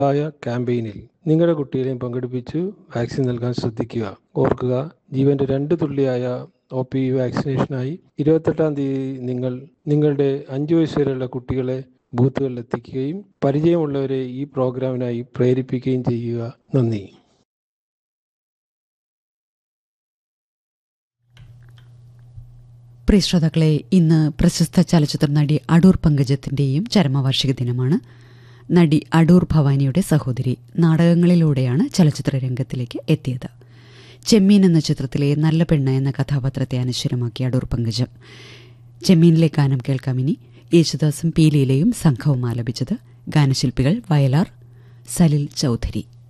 ആയ ക്യാമ്പയിനിൽ നിങ്ങളുടെ കുട്ടികളെയും പങ്കെടുപ്പിച്ചു വാക്സിൻ നൽകാൻ ശ്രദ്ധിക്കുക ഓർക്കുക ജീവന്റെ രണ്ട് തുള്ളിയായ ഒ പി വാക്സിനേഷനായി ഇരുപത്തെട്ടാം തീയതി നിങ്ങൾ നിങ്ങളുടെ അഞ്ചു വയസ്സ് വരെയുള്ള കുട്ടികളെ ബൂത്തുകളിൽ എത്തിക്കുകയും പരിചയമുള്ളവരെ ഈ പ്രോഗ്രാമിനായി പ്രേരിപ്പിക്കുകയും ചെയ്യുക നന്ദി പ്രിയ ശ്രോതാക്കളെ ഇന്ന് പ്രശസ്ത ചലച്ചിത്ര നടി അടൂർ പങ്കജത്തിന്റെയും ചരമവാർഷിക ദിനമാണ് നടി അടൂർ ഭവാനിയുടെ സഹോദരി നാടകങ്ങളിലൂടെയാണ് ചലച്ചിത്ര രംഗത്തിലേക്ക് എത്തിയത് ചെമ്മീൻ എന്ന ചിത്രത്തിലെ നല്ല പെണ്ണ് എന്ന കഥാപാത്രത്തെ അനശ്വരമാക്കി അടൂർ പങ്കജം ചെമ്മീനിലെ ഗാനം കേൾക്കാമിനി യേശുദാസും പീലിയിലെയും സംഘവും ആലപിച്ചത് ഗാനശില്പികൾ വയലാർ സലിൽ ചൗധരി